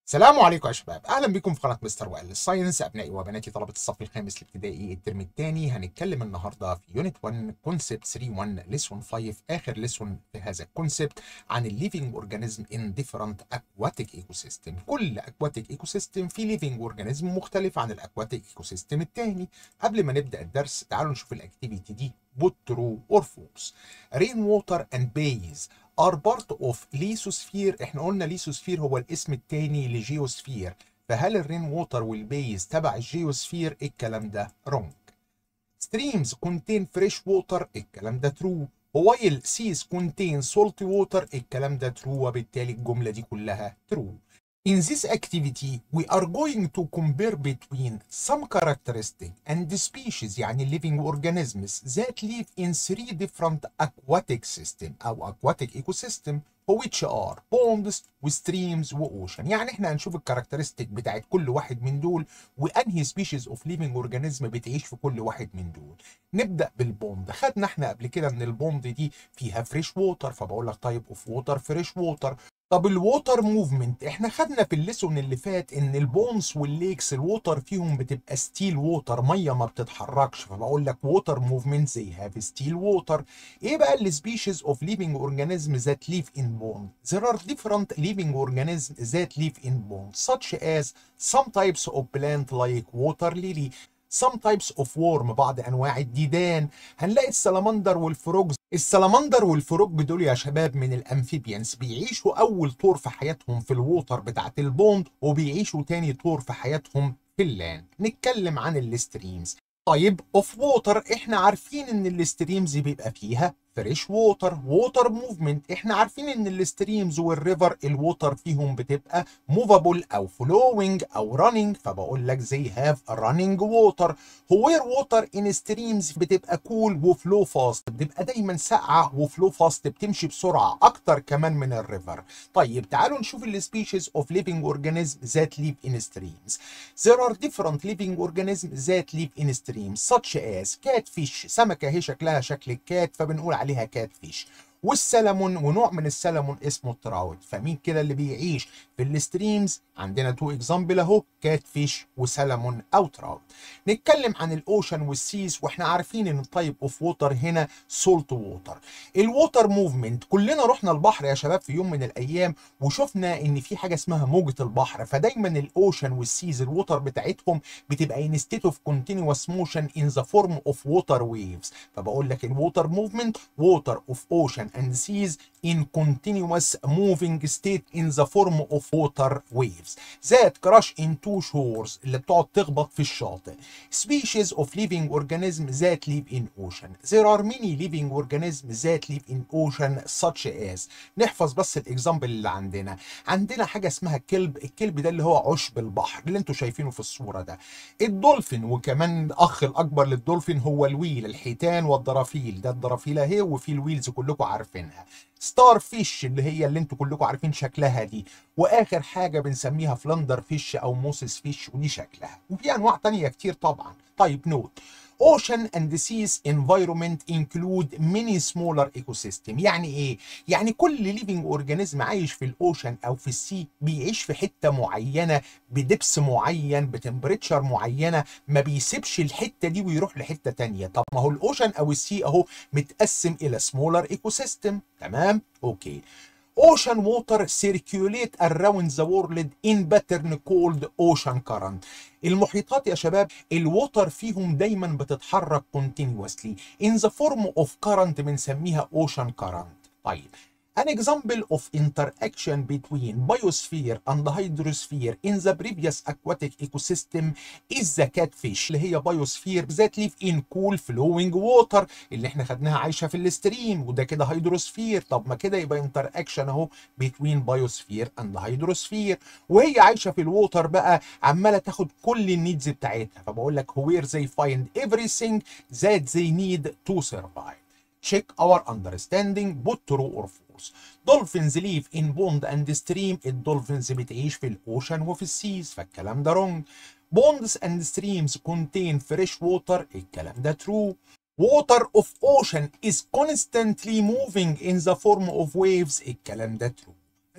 السلام عليكم يا شباب اهلا بكم في قناه مستر وائل الساينس ابنائي وبناتي طلبه الصف الخامس الابتدائي الترم الثاني هنتكلم النهارده في يونت 1 كونسبت 3 1 ليسون 5 اخر ليسون في هذا الكونسبت عن الليفنج اورجانيزم ان ديفرنت اكواتيك ايكو سيستم كل اكواتيك ايكو سيستم في ليفنج اورجانيزم مختلف عن الاكواتيك ايكو سيستم الثاني قبل ما نبدا الدرس تعالوا نشوف الاكتيفيتي دي both true or false rain water and bays are part of ليسوسفير احنا قلنا ليسوسفير هو الاسم الثاني لجيوسفير فهل الرين ووتر والبيز تبع الجيوسفير الكلام ده wrong streams contain fresh water الكلام ده true while seas contain salty water الكلام ده true وبالتالي الجملة دي كلها true In this activity, we are going to compare between some characteristic and species يعني living organisms that live in three different aquatic system أو aquatic ecosystem which are ponds وستريمز واوشن يعني احنا هنشوف الكاركترستيك بتاعت كل واحد من دول وانهي سبيشيز اوف ليفنج اورجانيزم بتعيش في كل واحد من دول نبدا بالبوند خدنا احنا قبل كده ان البوند دي فيها فريش ووتر فبقول لك تايب اوف ووتر فريش ووتر طب الووتر موفمنت احنا خدنا في الليسون اللي فات ان البونز والليكس الووتر فيهم بتبقى ستيل ووتر ميه ما بتتحركش فبقول لك ووتر موفمنت زي هاف ستيل ووتر ايه بقى السبيشيز اوف ليفنج اورجانيزم ذات ليف ان بوند there are different living organisms that live in bonds such as some types of plant like water lily some types of worm بعض انواع الديدان هنلاقي السلمندر والفروجز السلمندر والفروج دول يا شباب من الامفيبيانس بيعيشوا اول طور في حياتهم في الووتر بتاعت البوند وبيعيشوا تاني طور في حياتهم في اللاند نتكلم عن الستريمز طيب اوف ووتر احنا عارفين ان الستريمز بيبقى فيها فريش ووتر ووتر موفمنت احنا عارفين ان الستريمز والريفر الووتر فيهم بتبقى موفابل او فلوينج او رانينج فبقول لك زي هاف رانينج ووتر هوير ووتر ان ستريمز بتبقى كول وفلو فاست بتبقى دايما ساقعه وفلو فاست بتمشي بسرعه اكتر كمان من الريفر طيب تعالوا نشوف السبيشيز اوف ليفنج اورجانيزم ذات ليف ان ستريمز there are different living organisms that live in streams such as catfish سمكه هي شكلها شكل الكات فبنقول عليها كات فيش والسلمون ونوع من السلمون اسمه تراوت فمين كده اللي بيعيش في الستريمز عندنا تو اكزامبل اهو كات فيش وسلمون او تراوت نتكلم عن الاوشن والسيز واحنا عارفين ان التايب اوف ووتر هنا سولت ووتر الووتر موفمنت كلنا رحنا البحر يا شباب في يوم من الايام وشفنا ان في حاجه اسمها موجه البحر فدايما الاوشن والسيز الووتر بتاعتهم بتبقى ان ستيت اوف كونتينوس موشن ان ذا فورم اوف ووتر ويفز فبقول لك الووتر موفمنت ووتر اوف اوشن and seas in continuous moving state in the form of water waves that crash into shores اللي بتقعد تخبط في الشاطئ species of living organisms that live in ocean there are many living organisms that live in ocean such as نحفظ بس الاكزامبل اللي عندنا عندنا حاجه اسمها كلب الكلب ده اللي هو عشب البحر اللي انتوا شايفينه في الصوره ده الدولفين وكمان الاخ الاكبر للدولفين هو الويل الحيتان والدرافيل ده الدرافيل اهي وفي الويلز كلكم عارفينها ستار فيش اللي هي اللي انتوا كلكم عارفين شكلها دي واخر حاجه بنسميها فلندر فيش او موسس فيش ودي شكلها وفي انواع تانية كتير طبعا طيب نوت ocean and seas environment include many smaller ecosystem يعني ايه يعني كل living organism عايش في الاوشن او في السي بيعيش في حته معينه بدبس معين بتمبريتشر معينه ما بيسيبش الحته دي ويروح لحته تانية طب ما هو الاوشن او السي اهو متقسم الى smaller ecosystem تمام اوكي ocean water circulate around the world in pattern called ocean current المحيطات يا شباب الووتر فيهم دايما بتتحرك continuously in the form of current بنسميها ocean current طيب An example of interaction between biosphere and hydrosphere in the previous aquatic ecosystem is the catfish اللي هي biosphere that live in cool flowing water اللي احنا خدناها عايشه في الستريم وده كده hydrosphere طب ما كده يبقى interaction اهو between biosphere and hydrosphere وهي عايشه في الووتر بقى عماله تاخد كل النيدز بتاعتها فبقول لك where they find everything that they need to survive check our understanding both true or false dolphins live in pond and stream الدولفينز بتعيش في الاوشن وفي السيز فالكلام ده wrong ponds and streams contain fresh water الكلام ده true water of ocean is constantly moving in the form of waves الكلام ده true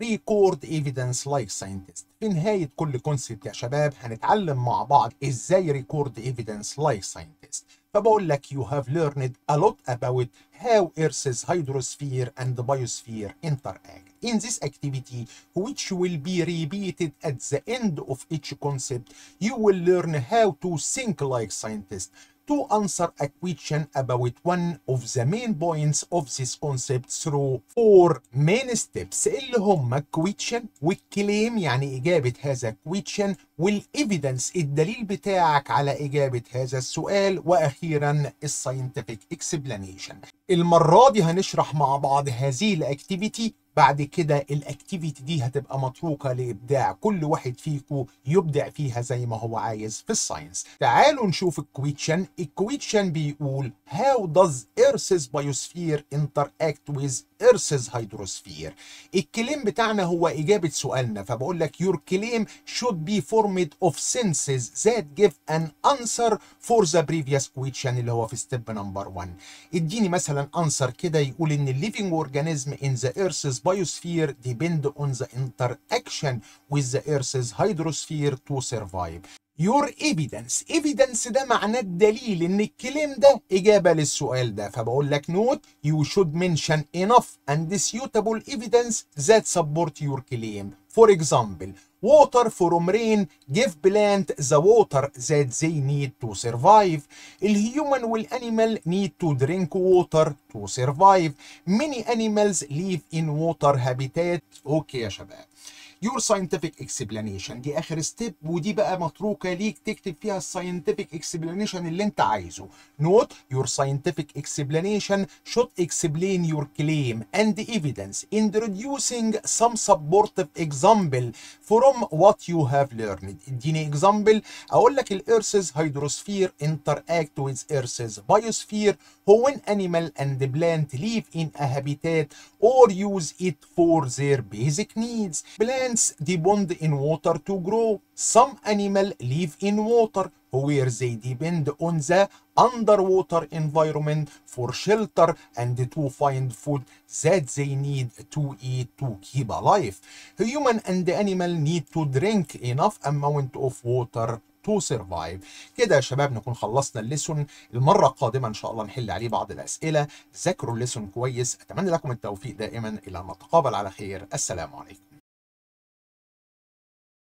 ريكورد ايفيدنس لايك ساينتست في نهايه كل كونسيبت يا شباب هنتعلم مع بعض ازاي ريكورد ايفيدنس لايك ساينتست فبقول لك you have learned a lot about how Earth's hydrosphere and biosphere interact. In this activity, which will be repeated at the end of each concept, you will learn how to think like scientists to answer a question about one of the main points of this concept through four main steps اللي هم question والكليم يعني إجابة هذا question والإيفيدنس الدليل بتاعك على إجابة هذا السؤال وأخيرا الساينتفك explanation المرة دي هنشرح مع بعض هذه الأكتيفيتي بعد كده الاكتيفيتي دي هتبقى متروكه لابداع كل واحد فيكم يبدع فيها زي ما هو عايز في الساينس تعالوا نشوف الكويتشن الكويتشن بيقول how does Earth's biosphere interact with Earth's hydrosphere الكلام بتاعنا هو إجابة سؤالنا فبقول لك your claim should be formed of senses that give an answer for the previous question اللي هو في step number 1 اديني مثلا answer كده يقول ان living organism in the Earth's biosphere depend on the interaction with the Earth's hydrosphere to survive your evidence evidence ده معناه الدليل ان الكلام ده اجابه للسؤال ده فبقول لك نوت you should mention enough and suitable evidence that support your claim for example water from rain give plant the water that they need to survive الهيومن والانيمال need to drink water to survive many animals live in water habitat اوكي يا شباب your scientific explanation دي اخر ستيب ودي بقى متروكه ليك تكتب فيها الساينتفك explanation اللي انت عايزه note your scientific explanation should explain your claim and evidence introducing some supportive example from what you have learned اديني example اقول لك الارث's hydrosphere interact with earth's biosphere when animal and plant live in a habitat or use it for their basic needs plants depend in water to grow some animal live in water where they depend on the underwater environment for shelter and to find food that they need to eat to keep alive. Human and animal need to drink enough amount of water to survive كده يا شباب نكون خلصنا الليسون المرة القادمة إن شاء الله نحل عليه بعض الأسئلة ذاكروا الليسون كويس أتمنى لكم التوفيق دائما إلى أن نتقابل على خير السلام عليكم